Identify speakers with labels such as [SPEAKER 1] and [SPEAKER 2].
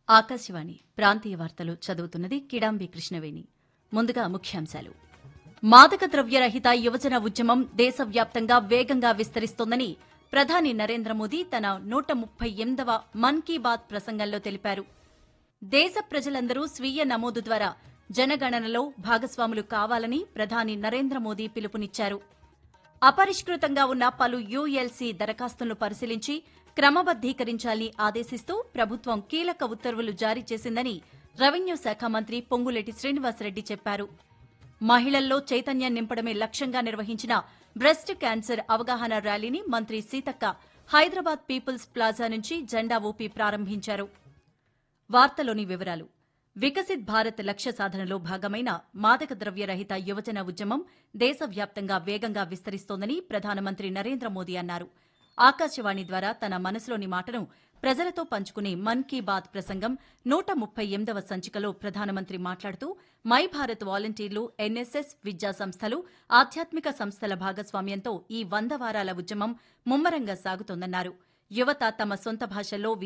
[SPEAKER 1] ఆకాశవాణి ప్రాంతీయ వార్తలు చదువుతున్నది కిడాంబి కృష్ణవేణి ముందుగా ముఖ్యాంశాలు మాదక ద్రవ్యరహిత యువజన ఉద్యమం దేశవ్యాప్తంగా వేగంగా విస్తరిస్తోందని ప్రధాని నరేంద్ర మోదీ తన నూట ముప్పై ఎనిమిదవ మన్ కీ బాత్ ప్రసంగంలో తెలిపారు దేశ ప్రజలందరూ స్వీయ నమోదు ద్వారా జనగణనలో భాగస్వాములు కావాలని ప్రధాని నరేంద్ర మోదీ పిలుపునిచ్చారు అపరిష్కృతంగా ఉన్న పలు యూఎల్సీ దరఖాస్తులను పరిశీలించి క్రమబద్దీకరించాలని ఆదేశిస్తూ ప్రభుత్వం కీలక ఉత్తర్వులు జారీ చేసిందని రెవెన్యూ శాఖ మంత్రి పొంగులేటి శ్రీనివాసరెడ్డి చెప్పారు మహిళల్లో చైతన్యం నింపడమే లక్ష్యంగా నిర్వహించిన బ్రెస్ట్ క్యాన్సర్ అవగాహన ర్యాలీని మంత్రి సీతక్క హైదరాబాద్ పీపుల్స్ ప్లాజా నుంచి జెండా ఊపి ప్రారంభించారు వార్తలోని వివరాలు వికసిత్ భారత్ లక్ష్య సాధనలో భాగమైన మాదక ద్రవ్య రహిత యువజన ఉద్యమం దేశవ్యాప్తంగా వేగంగా విస్తరిస్తోందని ప్రధానమంత్రి నరేంద్ర మోదీ అన్నారు ఆకాశవాణి ద్వారా తన మనసులోని మాటను ప్రజలతో పంచుకునే మన్ కీ బాత్ ప్రసంగం నూట ముప్పై ఎనిమిదవ సంచికలో ప్రధానమంత్రి మాట్లాడుతూ మై భారత్ వాలంటీర్లు ఎన్ఎస్ఎస్ విద్యా సంస్థలు ఆధ్యాత్మిక సంస్థల భాగస్వామ్యంతో ఈ వంద వారాల ఉద్యమం ముమ్మరంగా సాగుతోందన్నారు యువత తమ సొంత భాషల్లో